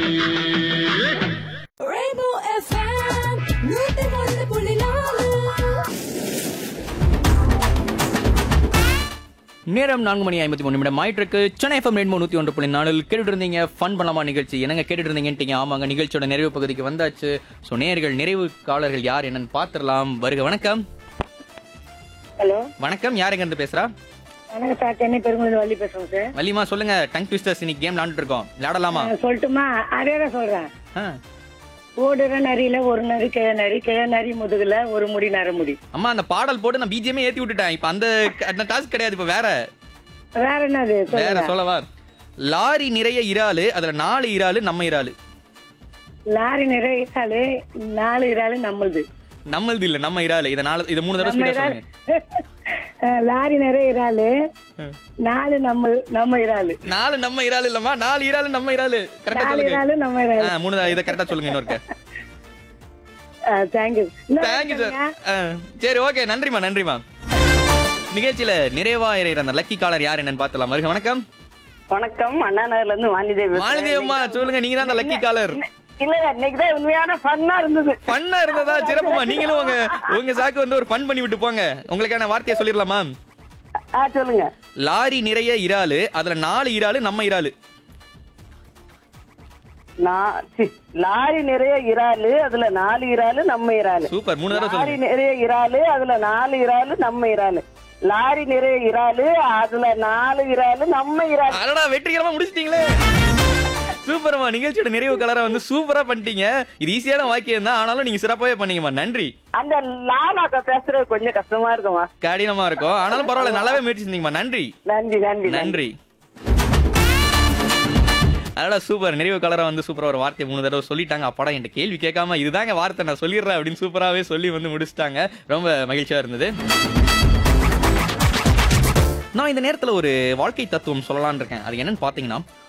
Rainbow FM, நூத்தி ஒன்று புள்ளி நாலு நேரம் நான்கு மணி ஐம்பத்தி மூணு நிமிடம் ஆயிட்டிருக்கு சென்னை எஃப்எம் ரெண்டு நூத்தி ஒன்று புள்ளி நாலில் கேட்டுட்டு இருந்தீங்க ஃபன் பண்ணலாமா நிகழ்ச்சி என்னங்க கேட்டுட்டு இருந்தீங்கன்ட்டீங்க ஆமாங்க நிகழ்ச்சியோட நிறைவு பகுதிக்கு வந்தாச்சு ஸோ நேர்கள் நிறைவு காலர்கள் யார் என்னன்னு பார்த்துடலாம் வருக வணக்கம் ஹலோ வணக்கம் யாருங்க இருந்து பேசுறா வணக்கம் சார் சென்னை பெருங்குளம் வள்ளி பேசுறோம் சார் வள்ளிமா சொல்லுங்க டங் ட்விஸ்டர்ஸ் இன்னைக்கு கேம் விளாண்டுட்டு இருக்கோம் விளையாடலாமா நான் சொல்லட்டுமா அதே தான் சொல்றேன் ஆ. ஓடுற நரியில ஒரு நரி கிழ நரி கிழ நரி முதுகுல ஒரு முடி நரமுடி அம்மா அந்த பாடல் போட்டு நான் பிஜிஎமே ஏத்தி விட்டுட்டேன் இப்போ அந்த அந்த டாஸ்க் கிடையாது இப்போ வேற வேற என்னது வேற சொல்லுங்க சொல்லவா லாரி நிறைய இறாலு அதுல நாலு இறாலு நம்ம இறாலு லாரி நிறைய இறாலு நாலு இறாலு நம்மளுது நம்மளது இல்ல நம்ம இறாலு இதை நாலு இதை மூணு தடவை நம்ம ஸ்பீடா இறாலு சொல்லுங்க அஹ், லாரி நிறைய இறாலு நாலு நம்ம நம்ம இறாலு நாலு நம்ம இறாலு இல்லம்மா நாலு இறாலு நம்ம இறாலு கரெக்டா நாலு சொல்லுங்க இறாலு நம்ம இறாலு ஆ, மூணு தடவை இதை கரெக்டா சொல்லுங்க இன்னொருக்க தேங்க்யூ தேங்க்யூ சார் சரி ஓகே நன்றிமா நன்றிமா நிகழ்ச்சியில நிறைவா இறையிற அந்த லக்கி காலர் யார் என்னன்னு பார்த்தலாம் வருக வணக்கம் வணக்கம் அண்ணா நகர்ல இருந்து வாணிதேவி மாலதேவம்மா சொல்லுங்க நீங்க தான் அந்த லக்கி காலர் இல்ல இன்னைக்குதான் உண்மையான ஃபன்னா இருந்தது பண்ணா இருந்ததா சிறப்புமா நீங்களும் உங்க உங்க சாக்கு வந்து ஒரு ஃபன் பண்ணி விட்டு போங்க உங்களுக்கான வார்த்தையை சொல்லிடலாமா ஆ சொல்லுங்க லாரி நிறைய இறாலு அதுல நாலு இறாலு நம்ம இறாலு நான் சி, லாரி நிறைய இறாலு அதுல நாலு இறாலு நம்ம இறாலு சூப்பர் மூணு தடவை லாரி சொல்லுங்க நிறைய இறாலு அதுல நாலு இறாலு நம்ம இறாலு லாரி நிறைய இறாலு அதுல நாலு இறாலு நம்ம இறாலு அடடா வெற்றிகரமா முடிச்சிட்டீங்களே சூப்பர்மா நிகழ்ச்சியோட நிறைவு கலரை வந்து சூப்பரா பண்ணிட்டீங்க இது ஈஸியான வாக்கியம் தான் ஆனாலும் நீங்க சிறப்பாவே பண்ணீங்கம்மா நன்றி அந்த லாலாக்க பேசுறது கொஞ்சம் கஷ்டமா இருக்குமா கடினமா இருக்கும் ஆனாலும் பரவாயில்ல நல்லாவே முயற்சி செஞ்சீங்கம்மா நன்றி நன்றி நன்றி நன்றி அதோட சூப்பர் நிறைவு கலரை வந்து சூப்பரா ஒரு வார்த்தையை மூணு தடவை சொல்லிட்டாங்க அப்படா என்கிட்ட கேள்வி கேட்காம இதுதாங்க வார்த்தை நான் சொல்லிடுறேன் அப்படின்னு சூப்பராகவே சொல்லி வந்து முடிச்சிட்டாங்க ரொம்ப மகிழ்ச்சியா இருந்தது நான் இந்த நேரத்தில் ஒரு வாழ்க்கை தத்துவம் சொல்லலாம்னு இருக்கேன் அது என்னன்னு பார்த்தீங்கன்னா